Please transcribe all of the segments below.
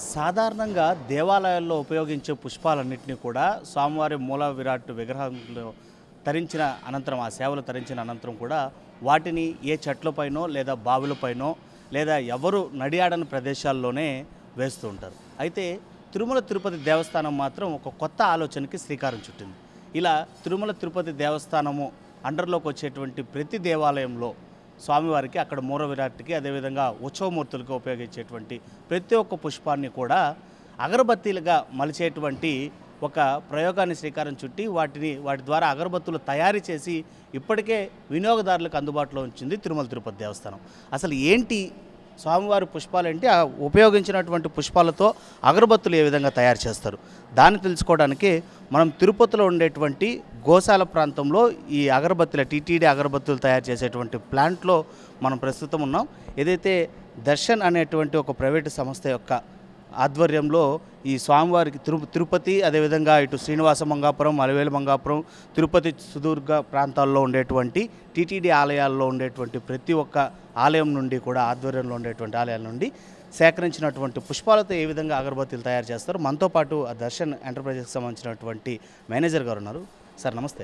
సాధారణంగా దేవాలయాల్లో ఉపయోగించే పుష్పాలన్నింటినీ కూడా స్వామివారి మూల విరాట్ విగ్రహంలో తరించిన అనంతరం ఆ సేవలు తరించిన అనంతరం కూడా వాటిని ఏ చెట్లపైనో లేదా బావులపైనో లేదా ఎవరు నడియాడని ప్రదేశాల్లోనే వేస్తూ ఉంటారు అయితే తిరుమల తిరుపతి దేవస్థానం మాత్రం ఒక కొత్త ఆలోచనకి శ్రీకారం చుట్టింది ఇలా తిరుమల తిరుపతి దేవస్థానము అండర్లోకి వచ్చేటువంటి ప్రతి దేవాలయంలో స్వామివారికి అక్కడ మూల విరాట్కి అదేవిధంగా ఉత్సవమూర్తులకు ఉపయోగించేటువంటి ప్రతి ఒక్క పుష్పాన్ని కూడా అగరబత్తీలుగా మలిచేటువంటి ఒక ప్రయోగాన్ని శ్రీకారం చుట్టి వాటిని వాటి ద్వారా అగరబత్తులు తయారు చేసి ఇప్పటికే వినియోగదారులకు అందుబాటులో ఉంచింది తిరుమల తిరుపతి దేవస్థానం అసలు ఏంటి స్వామివారి పుష్పాలు ఏంటి ఆ ఉపయోగించినటువంటి పుష్పాలతో అగరబత్తులు ఏ విధంగా తయారు చేస్తారు దాన్ని తెలుసుకోవడానికి మనం తిరుపతిలో ఉండేటువంటి గోశాల ప్రాంతంలో ఈ అగరబత్తుల టీటీడీ అగరబత్తులు తయారు చేసేటువంటి ప్లాంట్లో మనం ప్రస్తుతం ఉన్నాం ఏదైతే దర్శన్ అనేటువంటి ఒక ప్రైవేటు సంస్థ యొక్క ఆధ్వర్యంలో ఈ స్వామివారికి తిరు తిరుపతి అదేవిధంగా ఇటు శ్రీనివాస మంగాపురం అలవేలు మంగాపురం తిరుపతి సుదూర్ఘ ప్రాంతాల్లో ఉండేటువంటి టీటీడీ ఆలయాల్లో ఉండేటువంటి ప్రతి ఒక్క ఆలయం నుండి కూడా ఆధ్వర్యంలో ఉండేటువంటి ఆలయాల నుండి సేకరించినటువంటి పుష్పాలతో ఏ విధంగా అగరబత్తీలు తయారు చేస్తారు మనతో పాటు ఆ దర్శన్ ఎంటర్ప్రైజెస్కి సంబంధించినటువంటి మేనేజర్ గారు ఉన్నారు సార్ నమస్తే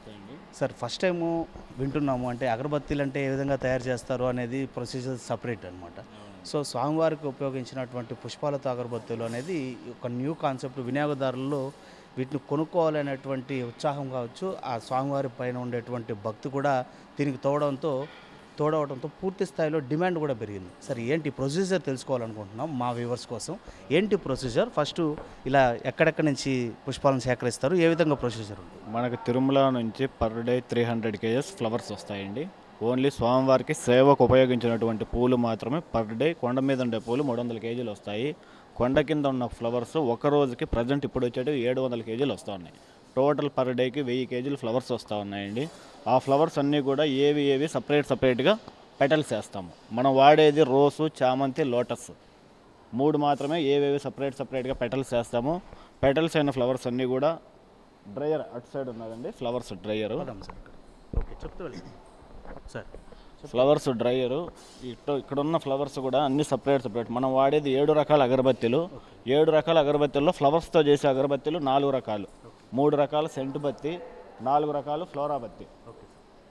సార్ ఫస్ట్ టైము వింటున్నాము అంటే అగరబత్తీలు అంటే ఏ విధంగా తయారు చేస్తారు అనేది ప్రొసీజర్ సపరేట్ అనమాట సో స్వామివారికి ఉపయోగించినటువంటి పుష్పాలతో అగరబత్తీలు అనేది ఒక న్యూ కాన్సెప్ట్ వినియోగదారుల్లో వీటిని కొనుక్కోవాలనేటువంటి ఉత్సాహం కావచ్చు ఆ స్వామివారి పైన ఉండేటువంటి భక్తి కూడా దీనికి తోవడంతో తోడవడంతో పూర్తి స్థాయిలో డిమాండ్ కూడా పెరిగింది సరే ఏంటి ప్రొసీజర్ తెలుసుకోవాలనుకుంటున్నాం మా వ్యూవర్స్ కోసం ఏంటి ప్రొసీజర్ ఫస్ట్ ఇలా ఎక్కడెక్కడి నుంచి పుష్పాలను సేకరిస్తారు ఏ విధంగా ప్రొసీజర్ ఉంటుంది మనకు తిరుమల నుంచి per day three hundred kgs flowers వస్తాయండి ఓన్లీ స్వామివారికి సేవకు ఉపయోగించినటువంటి పూలు మాత్రమే పర్ డే కొండ మీద ఉండే పూలు మూడు వందల కేజీలు వస్తాయి కొండ కింద ఉన్న ఫ్లవర్స్ ఒక రోజుకి ప్రజెంట్ ఇప్పుడు వచ్చేటి ఏడు వందల కేజీలు వస్తూ ఉన్నాయి టోటల్ పర్ డేకి వెయ్యి కేజీలు ఫ్లవర్స్ వస్తూ ఉన్నాయండి ఆ ఫ్లవర్స్ అన్నీ కూడా ఏవి ఏవి సపరేట్ సపరేట్గా పెటల్స్ వేస్తాము మనం వాడేది రోసు చామంతి లోటస్ మూడు మాత్రమే ఏవేవి సపరేట్ సపరేట్గా పెటల్స్ వేస్తాము పెటల్స్ అయిన ఫ్లవర్స్ అన్నీ కూడా డ్రయర్ అటు సైడ్ ఉన్నదండి ఫ్లవర్స్ డ్రయర్ చూద్దాం సార్ ఇక్కడ ఓకే చెప్తూ వెళ్ళండి సార్ ఫ్లవర్స్ డ్రయరు ఇటు ఇక్కడ ఉన్న ఫ్లవర్స్ కూడా అన్ని సపరేట్ సపరేట్ మనం వాడేది ఏడు రకాల అగరబత్తీలు ఏడు రకాల అగరబత్తీల్లో ఫ్లవర్స్తో చేసే అగరబత్తీలు నాలుగు రకాలు మూడు రకాల సెంటు బత్తి నాలుగు రకాలు ఫ్లోరా బత్తి ఓకే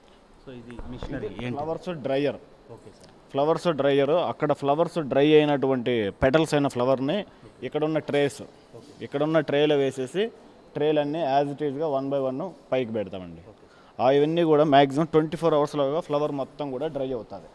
సో ఇది మిషనరీ ఏంటి flowers dryer okay sir flowers dryer అక్కడ ఫ్లవర్స్ డ్రై అయినటువంటి పెటల్స్ అయిన ఫ్లవర్ని ఇక్కడ ఉన్న ట్రేస్ ఇక్కడ ఉన్న ట్రేలో వేసేసి ట్రేలన్నీ యాజ్ ఇట్ ఈస్గా వన్ బై వన్ పైకి పెడతామండి ఆ ఇవన్నీ కూడా మ్యాక్సిమం ట్వంటీ ఫోర్ అవర్స్లోగా ఫ్లవర్ మొత్తం కూడా డ్రై అవుతుంది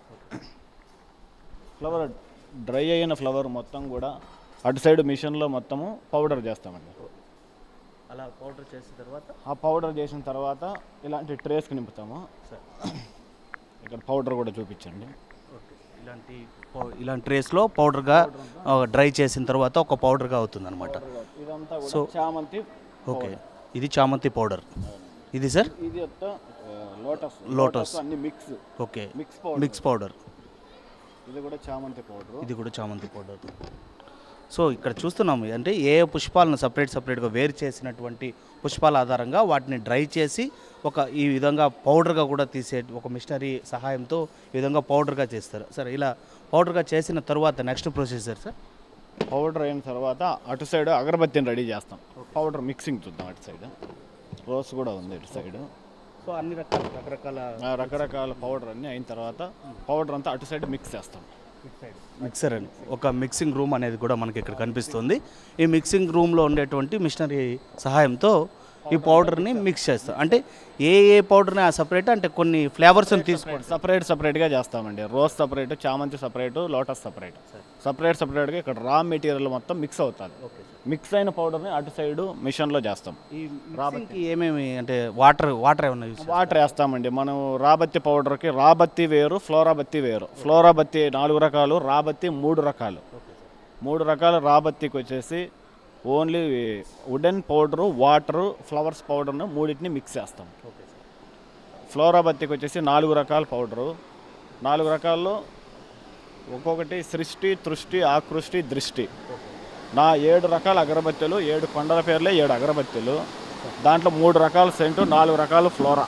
ఫ్లవర్ డ్రై అయిన ఫ్లవర్ మొత్తం కూడా అటు సైడ్ మిషన్లో మొత్తము పౌడర్ చేస్తామండి అలా పౌడర్ చేసిన తర్వాత ఆ పౌడర్ చేసిన తర్వాత ఇలాంటి ట్రేస్కి నింపుతాము సార్ ఇక్కడ పౌడర్ కూడా చూపించండి ఓకే ఇలాంటి పౌ- ఇలాంటి ట్రేస్లో పౌడర్గా డ్రై చేసిన తర్వాత ఒక పౌడర్గా అవుతుంది అనమాట ఇదంతా కూడా చామంతి ఓకే ఇది చామంతి పౌడర్ ఇది సార్ ఇది యొక్క లోటస్ లోటస్. అన్ని mix okay mix powder mix powder ఇది కూడా చామంతి పౌడర్ ఇది కూడా చామంతి పౌడర్ సో ఇక్కడ చూస్తున్నాము అంటే ఏ ఏ పుష్పాలను సపరేట్ సపరేట్గా వేరు చేసినటువంటి పుష్పాల ఆధారంగా వాటిని డ్రై చేసి ఒక ఈ విధంగా పౌడర్గా కూడా తీసే ఒక మిషనరీ సహాయంతో ఈ విధంగా పౌడర్గా చేస్తారు సార్ ఇలా పౌడర్గా చేసిన తర్వాత నెక్స్ట్ ప్రొసీజర్ సార్ పౌడర్ అయిన తర్వాత అటు సైడ్ అగరబత్తిని రెడీ చేస్తాం పౌడర్ మిక్సింగ్ చూద్దాం అటు సైడ్ రోస్ కూడా ఉంది ఇటు సైడ్ సో అన్ని రకాల రకరకాల రకరకాల పౌడర్ అన్నీ అయిన తర్వాత పౌడర్ అంతా అటు సైడ్ మిక్స్ చేస్తాం మిక్సర్ అని ఒక మిక్సింగ్ రూమ్ అనేది కూడా మనకి ఇక్కడ కనిపిస్తుంది ఈ మిక్సింగ్ రూమ్లో ఉండేటువంటి మిషనరీ సహాయంతో ఈ పౌడర్ని మిక్స్ చేస్తాం అంటే ఏ ఏ పౌడర్ని ఆ సపరేట్ అంటే కొన్ని ఫ్లేవర్స్ని తీసుకోండి సపరేట్ సపరేట్గా చేస్తామండి రోజ్ సపరేట్ చామంతి సపరేట్ లోటస్ సపరేట్ సపరేట్ సపరేట్గా ఇక్కడ రా మెటీరియల్ మొత్తం మిక్స్ అవుతుంది మిక్స్ అయిన పౌడర్ని అటు సైడ్ మిషన్లో చేస్తాం ఈ మిక్సింగ్కి ఏమేమి అంటే వాటర్ వాటర్ ఏమన్నా యూస్ వాటర్ వేస్తామండి మనం రాబత్తి పౌడర్కి రాబత్తి వేరు ఫ్లోరాబత్తి వేరు ఫ్లోరాబత్తి నాలుగు రకాలు రాబత్తి మూడు రకాలు మూడు రకాల రాబత్తికి వచ్చేసి only wooden powder water flowers పౌడర్ను మూడింటిని మిక్స్ చేస్తాం ఫ్లోరాబత్తికి వచ్చేసి నాలుగు రకాల పౌడరు నాలుగు రకాల్లో ఒక్కొక్కటి సృష్టి తృష్టి ఆకృష్టి దృష్టి నా ఏడు రకాల అగరబత్తీలు ఏడు కొండల పేర్లే ఏడు అగరబత్తీలు దాంట్లో మూడు రకాల సెంటు నాలుగు రకాల ఫ్లోరా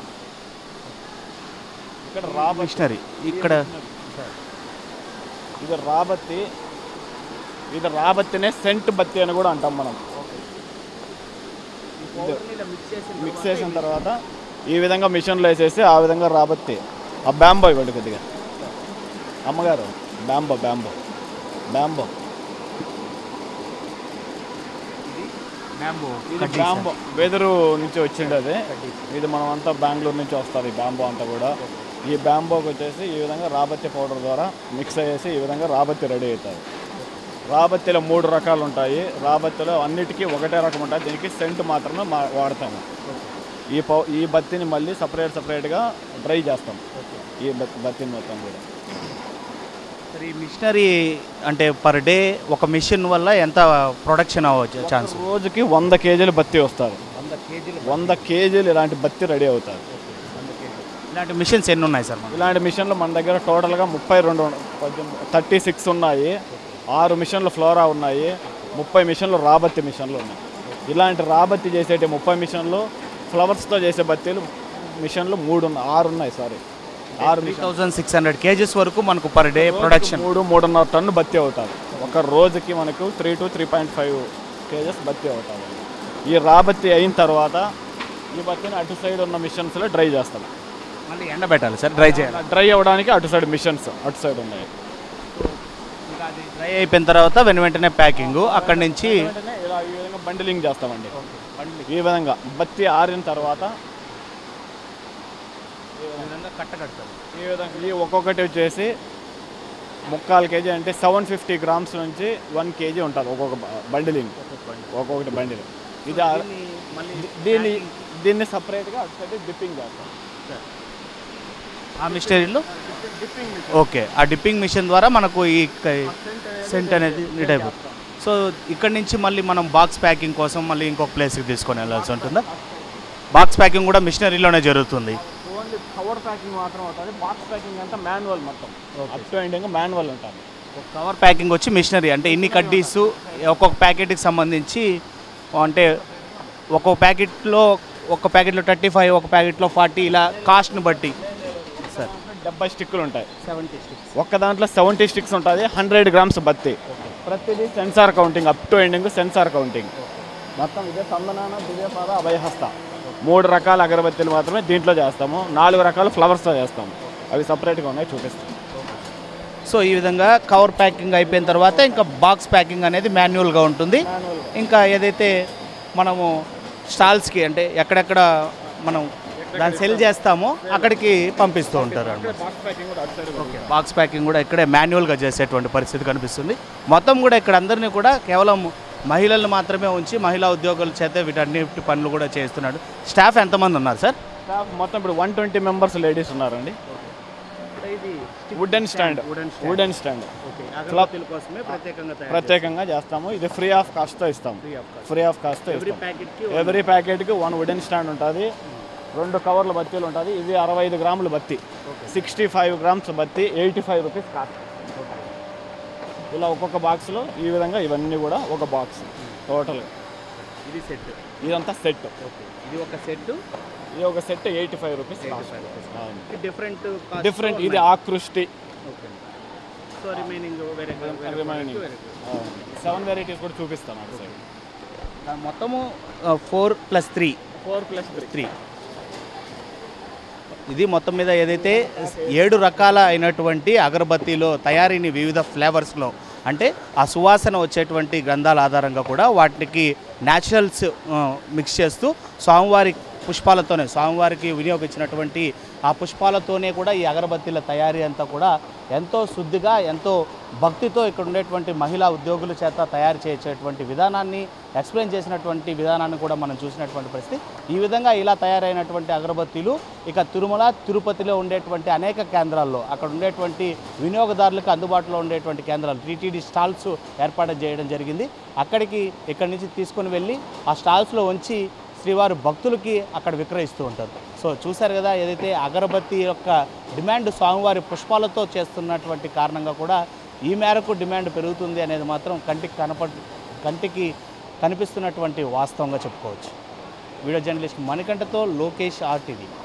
ఇక్కడ రాబత్తి మిషనరీ ఇక్కడ ఇది రాబత్తి ఇది రాబత్తినే సెంట్ బత్తి అని కూడా అంటాం మనం మిక్స్ చేసిన తర్వాత ఈ విధంగా మిషన్లో వేసేసి ఆ విధంగా రాబత్తి ఆ బ్యాంబో ఇవ్వండి కొద్దిగా అమ్మగారు బ్యాంబో బ్యాంబో బ్యాంబో ఇది బ్యాంబో వెదురు నుంచి వచ్చింది అది ఇది మనం అంతా బెంగళూరు నుంచి వస్తుంది ఈ బ్యాంబో అంతా కూడా ఈ బ్యాంబోకి వచ్చేసి ఈ విధంగా రాబత్తి పౌడర్ ద్వారా మిక్స్ అయ్యేసి ఈ విధంగా రాబత్తి రెడీ అవుతుంది రాబత్తిలో మూడు రకాలు ఉంటాయి రాబత్తిలో అన్నిటికీ ఒకటే రకం ఉంటుంది దీనికి సెంట్ మాత్రమే మా వాడతాము ఈ పౌ ఈ బత్తిని మళ్ళీ సపరేట్ సపరేట్గా డ్రై చేస్తాం ఈ బత్- బత్తిని మొత్తం కూడా ఈ మిషనరీ అంటే పర్ డే ఒక మిషన్ వల్ల ఎంత ప్రొడక్షన్ అవ్వచ్చు ఛాన్స్ రోజుకి వంద కేజీలు బత్తి వస్తారు వంద కేజీలు వంద కేజీలు ఇలాంటి బత్తి రెడీ అవుతారు ఇలాంటి మిషన్స్ ఎన్ని ఉన్నాయి సార్ మనకి ఇలాంటి మిషన్లు మన దగ్గర టోటల్గా ముప్పై రెండు థర్టీ సిక్స్ ఉన్నాయి ఆరు మిషన్లు ఫ్లోరా ఉన్నాయి ముప్పై మిషన్లు రాబత్తి మిషన్లు ఉన్నాయి ఇలాంటి రాబత్తి చేసేటి ముప్పై మిషన్లు ఫ్లవర్స్తో చేసే బత్తీలు మిషన్లు మూడు ఉన్నాయి ఆరు ఉన్నాయి సారీ ఆరు three thousand six hundred kgs వరకు మనకు పర్ డే ప్రొడక్షన్ మూడు మూడున్నర టన్ను బత్తి అవుతారు ఒక రోజుకి మనకు three to three point five kgs బత్తి అవుతారు ఈ రాబత్తి అయిన తర్వాత ఈ బత్తిని అటు సైడ్ ఉన్న మిషన్స్లో డ్రై చేస్తాం మళ్ళీ ఎండబెట్టాలి సార్ డ్రై చేయాలి డ్రై అవ్వడానికి అటు సైడ్ మిషన్స్ అటు సైడ్ ఉన్నాయి డ్రై అయిపోయిన తర్వాత వెను వెంటనే ప్యాకింగ్ అక్కడి నుంచి వెంటనే ఇలా ఈ విధంగా బండిలింగ్ చేస్తామండి ఈ విధంగా బత్తి ఆరిన తర్వాత కట్ట కడతారు ఈ విధంగా ఈ ఒక్కొక్కటి వచ్చేసి ముక్కాలు కేజీ అంటే సెవెన్ ఫిఫ్టీ గ్రామ్స్ నుంచి వన్ కేజీ ఉంటుంది ఒక్కొక్క బ- బండిలింగ్ ఒక్కొక్కటి బండిలింగ్ ఇది ఆ- ది- దీన్ని దీన్ని సపరేట్గా అటు సైడ్ డిప్పింగ్ చేస్తాం ఆ మిషనరీలో ఓకే ఆ డిప్పింగ్ మిషన్ ద్వారా మనకు ఈ సెంట్ అనేది నీట్ అయిపోతుంది సో ఇక్కడ నుంచి మళ్ళీ మనం బాక్స్ ప్యాకింగ్ కోసం మళ్ళీ ఇంకొక ప్లేస్కి తీసుకొని వెళ్ళాల్సి ఉంటుందా బాక్స్ ప్యాకింగ్ కూడా మిషనరీలోనే జరుగుతుంది ఓన్లీ కవర్ ప్యాకింగ్ మాత్రం అవుతుంది బాక్స్ ప్యాకింగ్ అంతా మాన్యువల్ మొత్తం అప్ టు ఎండింగ్ మాన్యువల్ ఉంటుంది కవర్ ప్యాకింగ్ వచ్చి మిషనరీ అంటే ఇన్ని కడ్డీస్ ఒక్కొక్క ప్యాకెట్కి సంబంధించి అంటే ఒక్కొక్క ప్యాకెట్లో ఒక ప్యాకెట్లో థర్టీ ఫైవ్ ఒక ప్యాకెట్లో ఫార్టీ ఇలా కాస్ట్ని బట్టి సార్ డెబ్బై స్టిక్కులు ఉంటాయి సెవెంటీ ఒక్క దాంట్లో సెవెంటీ స్టిక్స్ ఉంటుంది హండ్రెడ్ గ్రామ్స్ బత్తి ప్రతిదీ sensor counting up to ending sensor counting మొత్తం ఇదే సందనాన దివ్యపాద అభయహస్త మూడు రకాల అగరబత్తీలు మాత్రమే దీంట్లో చేస్తాము నాలుగు రకాల ఫ్లవర్స్తో చేస్తాము అవి సపరేట్గా ఉన్నాయి చూపిస్తాం సో ఈ విధంగా కవర్ ప్యాకింగ్ అయిపోయిన తర్వాత ఇంకా బాక్స్ ప్యాకింగ్ అనేది మాన్యువల్గా ఉంటుంది ఇంకా ఏదైతే మనము స్టాల్స్కి అంటే ఎక్కడెక్కడ మనం దాన్ని సెల్ చేస్తామో అక్కడికి పంపిస్తూ ఉంటారు అన్నమాట బాక్స్ ప్యాకింగ్ కూడా అటు సైడ్ బాక్స్ ప్యాకింగ్ కూడా ఇక్కడే మాన్యువల్గా చేసేటువంటి పరిస్థితి కనిపిస్తుంది మొత్తం కూడా ఇక్కడ అందరినీ కూడా కేవలం మహిళలను మాత్రమే ఉంచి మహిళా ఉద్యోగుల చేత వీటన్నిటి పనులు కూడా చేస్తున్నాడు స్టాఫ్ ఎంతమంది ఉన్నారు సార్ స్టాఫ్ మొత్తం ఇప్పుడు వన్ ట్వంటీ మెంబర్స్ లేడీస్ ఉన్నారండి వుడెన్ స్టాండ్ వుడెన్ స్టాండ్ కోసమే ప్రత్యేకంగా ప్రత్యేకంగా చేస్తాము ఇది ఫ్రీ ఆఫ్ కాస్ట్తో ఇస్తాము ఫ్రీ ఆఫ్ కాస్ట్తో ఇస్తాం ప్యాకెట్కి ఎవ్రీ ప్యాకెట్కి వన్ వుడెన్ స్టాండ్ ఉంటుంది రెండు కవర్ల బత్తీలు ఉంటుంది ఇది అరవై ఐదు గ్రాముల బత్తి సిక్స్టీ ఫైవ్ గ్రామ్స్ బత్తి ఎయిటీ ఫైవ్ రూపీస్ కాస్ట్ ఇలా ఒక్కొక్క బాక్స్లో ఈ విధంగా ఇవన్నీ కూడా ఒక బాక్స్ టోటల్ ఇది సెట్ ఇదంతా సెట్ ఇది ఒక సెట్ ఇది ఒక set eighty five rupees different different ఇది ఆకృష్టి సో రిమైనింగ్ వేరే రిమైనింగ్ సెవెన్ వెరైటీస్ కూడా చూపిస్తాను అటు సైడ్ మొత్తము four plus three four plus three three ఇది మొత్తం మీద ఏదైతే ఏడు రకాల అయినటువంటి అగరబత్తీలో తయారీని వివిధ ఫ్లేవర్స్లో అంటే ఆ సువాసన వచ్చేటువంటి గ్రంథాల ఆధారంగా కూడా వాటికి న్యాచురల్స్ మిక్స్ చేస్తూ స్వామివారి పుష్పాలతోనే స్వామివారికి వినియోగించినటువంటి ఆ పుష్పాలతోనే కూడా ఈ అగరబత్తీల తయారీ అంతా కూడా ఎంతో శుద్ధిగా ఎంతో భక్తితో ఇక్కడ ఉండేటువంటి మహిళా ఉద్యోగుల చేత తయారు చేసేటువంటి విధానాన్ని ఎక్స్ప్లెయిన్ చేసినటువంటి విధానాన్ని కూడా మనం చూసినటువంటి పరిస్థితి ఈ విధంగా ఇలా తయారైనటువంటి అగరబత్తీలు ఇక తిరుమల తిరుపతిలో ఉండేటువంటి అనేక కేంద్రాల్లో అక్కడ ఉండేటువంటి వినియోగదారులకు అందుబాటులో ఉండేటువంటి కేంద్రాలు టీటీడీ స్టాల్స్ ఏర్పాటు చేయడం జరిగింది అక్కడికి ఇక్కడి నుంచి తీసుకొని వెళ్ళి ఆ స్టాల్స్లో ఉంచి శ్రీవారి భక్తులకి అక్కడ విక్రయిస్తూ ఉంటారు సో చూశారు కదా ఏదైతే అగరబత్తి యొక్క డిమాండ్ స్వామివారి పుష్పాలతో చేస్తున్నటువంటి కారణంగా కూడా ఈ మేరకు డిమాండ్ పెరుగుతుంది అనేది మాత్రం కంటికి కనప కంటికి కనిపిస్తున్నటువంటి వాస్తవంగా చెప్పుకోవచ్చు వీడియో జర్నలిస్ట్ మణికంఠతో లోకేష్ ఆర్టీవీ